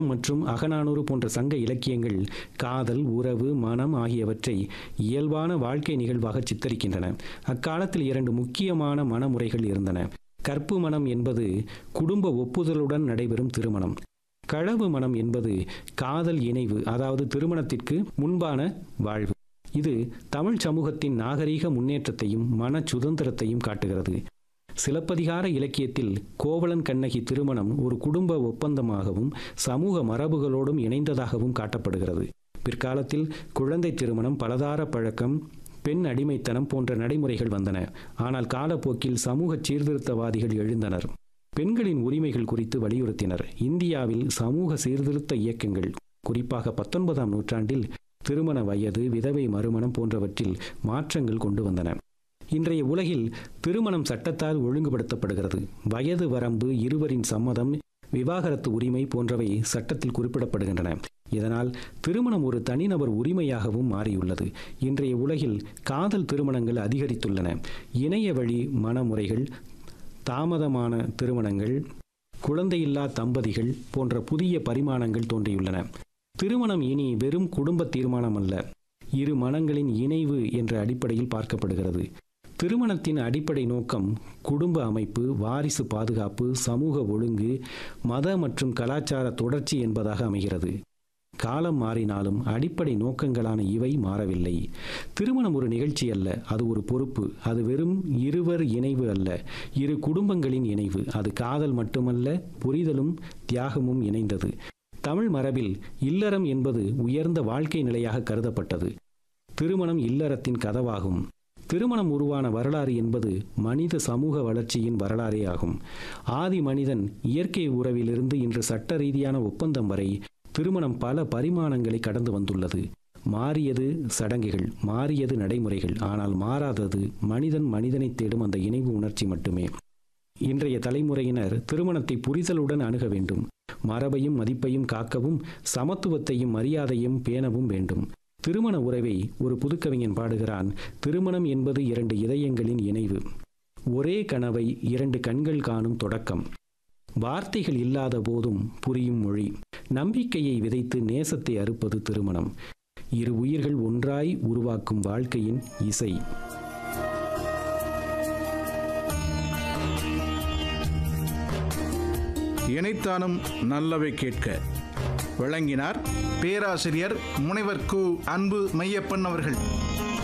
மற்றும் அகநானூறு போன்ற சங்க இலக்கியங்கள் காதல் உறவு மனம் ஆகியவற்றை இயல்பான வாழ்க்கை நிகழ்வாக சித்தரிக்கின்றன அக்காலத்தில் இரண்டு முக்கியமான மனமுறைகள் இருந்தன கற்பு மனம் என்பது குடும்ப ஒப்புதலுடன் நடைபெறும் திருமணம் களவு மனம் என்பது காதல் இணைவு அதாவது திருமணத்திற்கு முன்பான வாழ்வு இது தமிழ் சமூகத்தின் நாகரீக முன்னேற்றத்தையும் மன சுதந்திரத்தையும் காட்டுகிறது சிலப்பதிகார இலக்கியத்தில் கோவலன் கண்ணகி திருமணம் ஒரு குடும்ப ஒப்பந்தமாகவும் சமூக மரபுகளோடும் இணைந்ததாகவும் காட்டப்படுகிறது பிற்காலத்தில் குழந்தை திருமணம் பலதார பழக்கம் பெண் அடிமைத்தனம் போன்ற நடைமுறைகள் வந்தன ஆனால் காலப்போக்கில் சமூக சீர்திருத்தவாதிகள் எழுந்தனர் பெண்களின் உரிமைகள் குறித்து வலியுறுத்தினர் இந்தியாவில் சமூக சீர்திருத்த இயக்கங்கள் குறிப்பாக பத்தொன்பதாம் நூற்றாண்டில் திருமண வயது விதவை மறுமணம் போன்றவற்றில் மாற்றங்கள் கொண்டு வந்தன இன்றைய உலகில் திருமணம் சட்டத்தால் ஒழுங்குபடுத்தப்படுகிறது வயது வரம்பு இருவரின் சம்மதம் விவாகரத்து உரிமை போன்றவை சட்டத்தில் குறிப்பிடப்படுகின்றன இதனால் திருமணம் ஒரு தனிநபர் உரிமையாகவும் மாறியுள்ளது இன்றைய உலகில் காதல் திருமணங்கள் அதிகரித்துள்ளன இணைய வழி மனமுறைகள் தாமதமான திருமணங்கள் குழந்தையில்லா தம்பதிகள் போன்ற புதிய பரிமாணங்கள் தோன்றியுள்ளன திருமணம் இனி வெறும் குடும்ப தீர்மானம் அல்ல இரு மனங்களின் இணைவு என்ற அடிப்படையில் பார்க்கப்படுகிறது திருமணத்தின் அடிப்படை நோக்கம் குடும்ப அமைப்பு வாரிசு பாதுகாப்பு சமூக ஒழுங்கு மத மற்றும் கலாச்சார தொடர்ச்சி என்பதாக அமைகிறது காலம் மாறினாலும் அடிப்படை நோக்கங்களான இவை மாறவில்லை திருமணம் ஒரு நிகழ்ச்சி அல்ல அது ஒரு பொறுப்பு அது வெறும் இருவர் இணைவு அல்ல இரு குடும்பங்களின் இணைவு அது காதல் மட்டுமல்ல புரிதலும் தியாகமும் இணைந்தது தமிழ் மரபில் இல்லறம் என்பது உயர்ந்த வாழ்க்கை நிலையாக கருதப்பட்டது திருமணம் இல்லறத்தின் கதவாகும் திருமணம் உருவான வரலாறு என்பது மனித சமூக வளர்ச்சியின் வரலாறே ஆகும் ஆதி மனிதன் இயற்கை உறவிலிருந்து இன்று சட்ட ரீதியான ஒப்பந்தம் வரை திருமணம் பல பரிமாணங்களை கடந்து வந்துள்ளது மாறியது சடங்குகள் மாறியது நடைமுறைகள் ஆனால் மாறாதது மனிதன் மனிதனை தேடும் அந்த இணைவு உணர்ச்சி மட்டுமே இன்றைய தலைமுறையினர் திருமணத்தை புரிதலுடன் அணுக வேண்டும் மரபையும் மதிப்பையும் காக்கவும் சமத்துவத்தையும் மரியாதையும் பேணவும் வேண்டும் திருமண உறவை ஒரு புதுக்கவிஞன் பாடுகிறான் திருமணம் என்பது இரண்டு இதயங்களின் இணைவு ஒரே கனவை இரண்டு கண்கள் காணும் தொடக்கம் வார்த்தைகள் இல்லாத போதும் புரியும் மொழி நம்பிக்கையை விதைத்து நேசத்தை அறுப்பது திருமணம் இரு உயிர்கள் ஒன்றாய் உருவாக்கும் வாழ்க்கையின் இசை இணைத்தானும் நல்லவை கேட்க வழங்கினார் பேராசிரியர் முனைவர் கு அன்பு மையப்பன் அவர்கள்